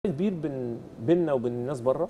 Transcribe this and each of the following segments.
كبير بين بيننا وبين الناس بره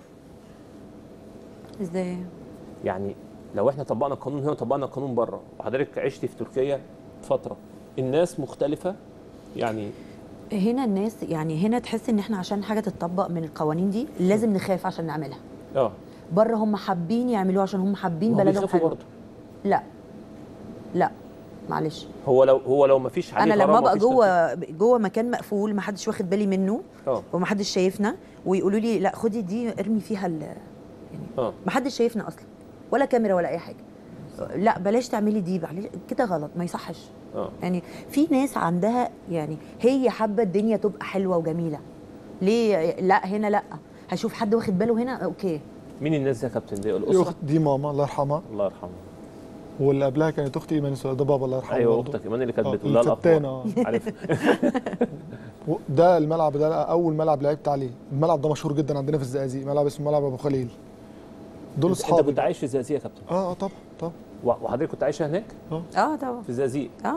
ازاي يعني لو احنا طبقنا القانون هنا وطبقنا القانون بره وحضرتك عشتي في تركيا فتره الناس مختلفه يعني هنا الناس يعني هنا تحس ان احنا عشان حاجه تتطبق من القوانين دي لازم نخاف عشان نعملها اه بره هم حابين يعملوها عشان هم حابين هو بلدهم بيخافوا حلو برضه لا لا معلش هو لو هو لو ما فيش عليه انا لما غرامة، ابقى مفيش جوه جوه مكان مقفول ما حدش واخد بالي منه اه وما حدش شايفنا ويقولوا لي لا خدي دي ارمي فيها ال يعني اه ما حدش شايفنا اصلا ولا كاميرا ولا اي حاجه لا بلاش تعملي دي معلش كده غلط ما يصحش اه يعني في ناس عندها يعني هي حابه الدنيا تبقى حلوه وجميله ليه لا هنا لا هشوف حد واخد باله هنا اوكي مين الناس دي يا كابتن دي دي الاسره اخت دي ماما الله يرحمها الله يرحمه واللي قبلها كانت اختي ايمان سؤال ده بابا الله يرحمه ايوه برضه. اختك ايمان اللي كانت آه، بتقول لها الفتانة، الاخبار آه. عارف و- ده الملعب ده اول ملعب لعبت عليه الملعب ده مشهور جدا عندنا في الزقازيق ملعب اسمه ملعب ابو خليل دول انت اصحابي كنت عايش في الزقازيق يا كابتن اه اه طبعا طبعا و- وحضرتك كنت عايشه هناك اه طبعا في الزقازيق اه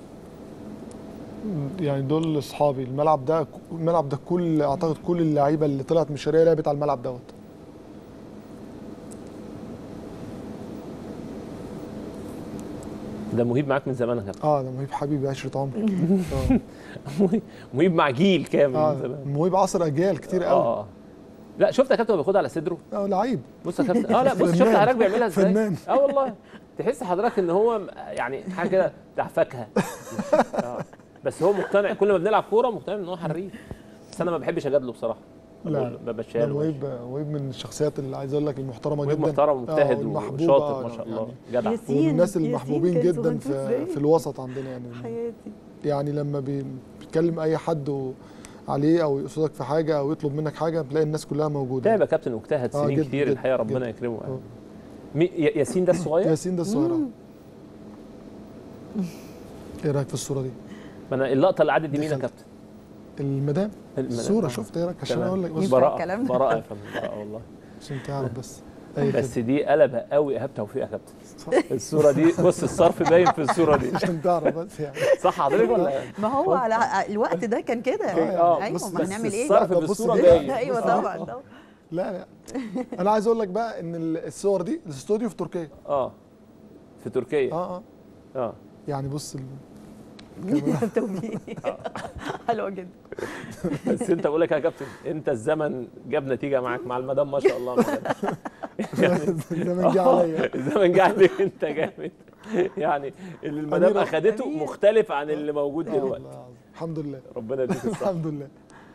يعني دول اصحابي الملعب ده الملعب ده كل اعتقد كل اللعيبه اللي طلعت من الشرقيه لعبت على الملعب دوت ده مهيب معاك من زمان يا كابتن اه ده مهيب حبيبي عشره عمري اه مهيب- مهيب مع جيل كامل من اه زمان مهيب عصر اجيال كتير قوي اه لا شفت يا كابتن هو بياخدها على صدره اه لعيب بص يا كابتن اه لا بص شفت فنان. حضرتك بيعملها ازاي فنان. اه والله تحس حضرتك ان هو م- يعني حاجه كده بتاع فاكهه آه. بس هو مقتنع كل ما بنلعب كوره مقتنع ان هو حريف بس انا ما بحبش اجادله بصراحه لا. بقول- ده بمشيها له مهيب مهيب من الشخصيات اللي عايز اقول لك المحترمه مهيب جدا محترم آه، ومجتهد والمحبوبة، وشاطر ما شاء الله يعني جدع ياسين- ومن الناس ياسين المحبوبين كان جدا صغنطوط في ازاي؟ في الوسط عندنا يعني حياتي يعني لما بي- بيتكلم اي حد و- عليه او يقصدك في حاجه او يطلب منك حاجه بتلاقي الناس كلها موجوده تعب يا كابتن واجتهد آه، سنين جدا، كتير جدا، الحقيقه ربنا جدا. يكرمه يعني. آه. مي- ي- ياسين ده الصغير ياسين ده الصغير أهو. ايه رايك في الصوره دي ما انا اللقطه اللي عدت دي مين يا دخلت. كابتن المدام المدام. الصوره آه. شفت ايه رايك عشان تمام. اقول لك بس ينفع براءه الكلام ده؟ براءه يا فندم براءه والله عشان تعرف بس اي بس خدمة. دي قلبه قوي ايهاب توفيق يا كابتن صح. الصوره دي بص الصرف باين في الصوره دي عشان تعرف بس يعني صح حضرتك ولا ما هو على الوقت ده كان كده اه ايوه بص ما بس هنعمل ايه الصرف لا، بص بالصوره دي. باين ايوه بص. طبعا طبعا لا لا انا عايز اقول لك بقى ان ال- الصور دي الاستوديو في تركيا اه في تركيا اه اه اه يعني بص ال... توفيق حلوه جدا بس انت بقول لك يا كابتن انت الزمن جاب نتيجه معاك مع المدام ما شاء الله يعني الزمن جه عليا الزمن جه عليك انت جامد يعني اللي المدام أميرة. اخدته أمير. مختلف عن اللي موجود آه دلوقتي والله العظيم. الحمد لله ربنا يديك الصحه الحمد لله